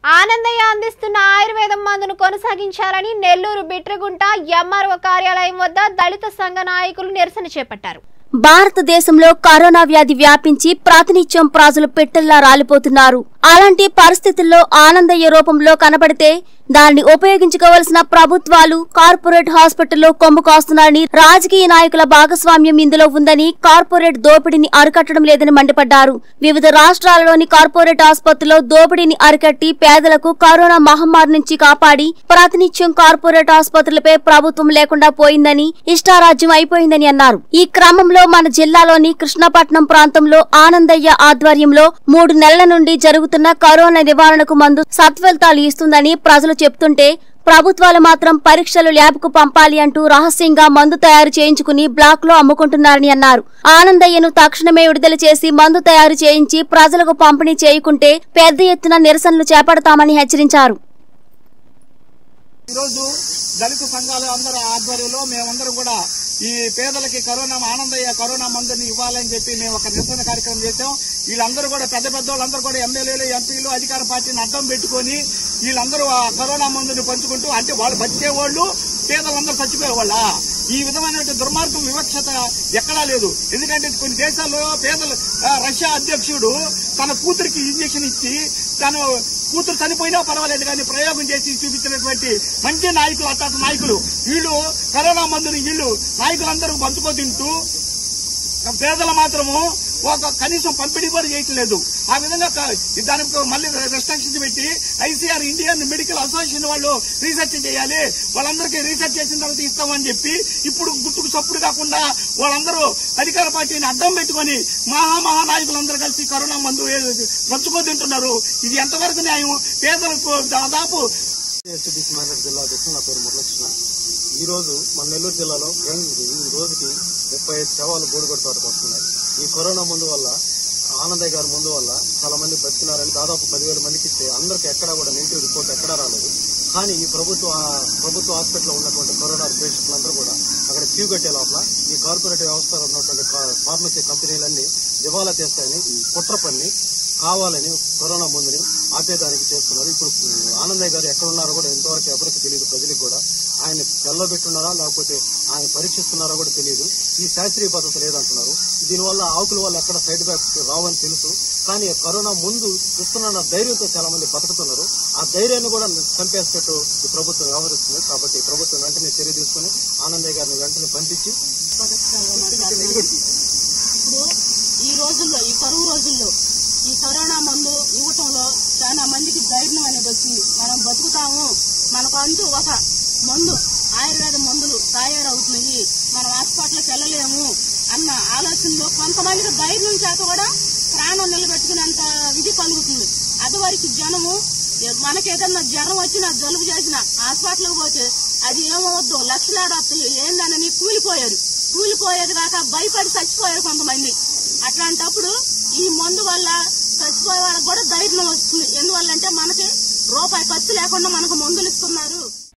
ఆనందయ్య అందిస్తున్న ఆయుర్వేదం మందును కొనసాగించాలని నెల్లూరు బిట్రగుంట ఎంఆర్ఓ కార్యాలయం వద్ద దళిత సంఘ నాయకులు నిరసన చేపట్టారు భారతదేశంలో కరోనా వ్యాధి వ్యాపించి ప్రాతినిధ్యం ప్రజలు పెట్టెల్లా రాలిపోతున్నారు అలాంటి పరిస్థితుల్లో ఆనందయ్య రూపంలో కనబడితే దాన్ని ఉపయోగించుకోవలసిన ప్రభుత్వాలు కార్పొరేట్ హాస్పిటల్లో కొమ్ము కాస్తున్నారని రాజకీయ నాయకుల భాగస్వామ్యం ఇందులో ఉందని కార్పొరేట్ దోపిడీని అరికట్టడం లేదని మండిపడ్డారు వివిధ రాష్ట్రాలలోని కార్పొరేట్ ఆసుపత్రుల్లో దోపిడీని అరికట్టి పేదలకు కరోనా మహమ్మారి నుంచి కాపాడి ప్రాతినిధ్యం కార్పొరేట్ ఆసుపత్రులపై ప్రభుత్వం లేకుండా పోయిందని ఇష్టారాజ్యం అయిపోయిందని అన్నారు ఈ క్రమంలో మన జిల్లాలోని కృష్ణపట్నం ప్రాంతంలో ఆనందయ్య ఆధ్వర్యంలో మూడు నెలల నుండి జరుగుతున్న కరోనా నివారణకు మందు సత్ఫలితాలు ఇస్తుందని ప్రజలు చెప్తుంటే ప్రభుత్వాలు మాత్రం పరీక్షలు ల్యాబ్కు పంపాలి అంటూ రహస్యంగా మందు తయారు చేయించుకుని బ్లాక్ లో అమ్ముకుంటున్నారని అన్నారు ఆనందయ్యను తక్షణమే విడుదల చేసి మందు తయారు చేయించి ప్రజలకు పంపిణీ చేయకుంటే పెద్ద ఎత్తున నిరసనలు చేపడతామని హెచ్చరించారు ఈరోజు దళిత సంఘాల అందరి ఆధ్వర్యంలో మేమందరం కూడా ఈ పేదలకి కరోనా ఆనందయ్య కరోనా మందుని ఇవ్వాలని చెప్పి మేము ఒక నిరసన కార్యక్రమం చేశాం వీళ్ళందరూ కూడా పెద్ద పెద్ద వాళ్ళందరూ కూడా ఎమ్మెల్యేలు ఎంపీలు అధికార పార్టీని అడ్డం పెట్టుకొని వీళ్ళందరూ ఆ కరోనా మందుని పంచుకుంటూ అంటే వాళ్ళు బతికేవాళ్ళు పేదలందరూ చచ్చిపోయేవాళ్ళ ఈ విధమైన దుర్మార్గం వివక్షత ఎక్కడా లేదు ఎందుకంటే కొన్ని దేశాల్లో పేదలు ఆ, రష్యా అధ్యక్షుడు తన కూతురికి ఇంజక్షన్ ఇచ్చి తను కూతురు చనిపోయినా పర్వాలేదు కానీ ప్రయోగం చేసి చూపించినటువంటి మంచి నాయకులు అట్లాంటి నాయకులు వీళ్ళు కరోనా మందుని వీళ్ళు నాయకులందరూ పంచుకో తింటూ పేదలు మాత్రము ఒక కనీసం పంపిణీ కూడా చేయట్లేదు ఆ విధంగా క- దానికి మళ్ళీ రెస్ట్రిక్షన్స్ పెట్టి ఐసీఆర్ ఇండియన్ మెడికల్ అసోసియేషన్ వాళ్ళు రీసెర్చ్ చేయాలి వాళ్ళందరికీ రీసెర్చ్ చేసిన తర్వాత ఇస్తామని చెప్పి ఇప్పుడు గుట్టుకు చప్పుడు కాకుండా వాళ్ళందరూ అధికార పార్టీని అడ్డం పెట్టుకొని మహా మహా నాయకులందరూ కలిసి కరోనా మందు పంచుకో తింటున్నారు ఇది ఎంతవరకు న్యాయం పేదలకు దాదాపు ఎస్టీడీసీ మేనేజర్ జిల్లా అధ్యక్షుడు నా పేరు మురళకృష్ణ ఈ రోజు మన నెల్లూరు జిల్లాలో రెండు ఈ రోజుకి ముప్పై ఐదు శవాలు గోడుగొడ తోటకు వస్తున్నాయి ఈ కరోనా ముందు వల్ల ఆనందయ్య గారి ముందు వల్ల చాలా మంది బతికినారని దాదాపు పదివేల మందికి ఇస్తే అందరికి ఎక్కడా కూడా నెగిటివ్ రిపోర్ట్ ఎక్కడా రాలేదు కానీ ఈ ప్రభుత్వ ప్రభుత్వ హాస్పిటల్లో ఉన్నటువంటి కరోనా పేషెంట్లందరూ కూడా అక్కడ క్యూ కట్టే లోపల ఈ కార్పొరేట్ వ్యవస్థలో ఉన్నటువంటి కా- ఫార్మసీ కంపెనీలన్నీ దివాలా చేస్తాయని కుట్ర పన్ని కావాలని కరోనా మందుని ఆపేదానికి చేస్తున్నారు ఇప్పుడు ఆనందయ్య గారు ఎక్కడ ఉన్నారో కూడా ఎంతవరకు ఎవరికి తెలియదు ప్రజలకు కూడా ఆయన పెట్టున్నారా లేకపోతే ఆయన పరీక్షిస్తున్నారో కూడా తెలియదు ఈ శాస్త్రీయ పద్ధతి లేదంటున్నారు దీనివల్ల ఆకుల వల్ల ఎక్కడ సైడ్ ఎఫెక్ట్స్ రావని తెలుసు కానీ కరోనా ముందు చూస్తున్న ధైర్యంతో చాలా మంది బతుకుతున్నారు ఆ ధైర్యాన్ని కూడా చంపేసేటట్టు ఈ ప్రభుత్వం వ్యవహరిస్తుంది కాబట్టి ఈ ప్రభుత్వం వెంటనే చర్య తీసుకుని ఆనందయ్య గారిని వెంటనే పంపించి ఇప్పుడు ఈ రోజుల్లో ఈ కరువు రోజుల్లో ఈ కరోనా మందు ఇవ్వటంలో చాలా మందికి ధైర్యం అనేది వచ్చింది మనం బతుకుతాము మనకు అంటూ ఒక మందు ఆయుర్వేద మందులు తయారవుతున్నాయి మనం హాస్పిటల్కి వెళ్ళలేము అన్న ఆలోచనలో కొంతమందికి ధైర్యం చేత కూడా ప్రాణం నిలబెట్టుకునేంత విధి కలుగుతుంది అదివరకు జనము మనకేదన్నా జ్వరం వచ్చినా జలుబు చేసినా హాస్పిటల్కి పోతే అది ఏమవద్దు లక్షలాడు వస్తాయి ఏందనని కూలిపోయారు కూలిపోయేది కాక భయపడి చచ్చిపోయారు కొంతమంది అట్లాంటప్పుడు ఈ మందు వల్ల చచ్చిపోయే వాళ్ళకి కూడా ధైర్యం వస్తుంది ఎందువల్లంటే మనకి రూపాయి ఖర్చు లేకుండా మనకు మందులు ఇస్తున్నారు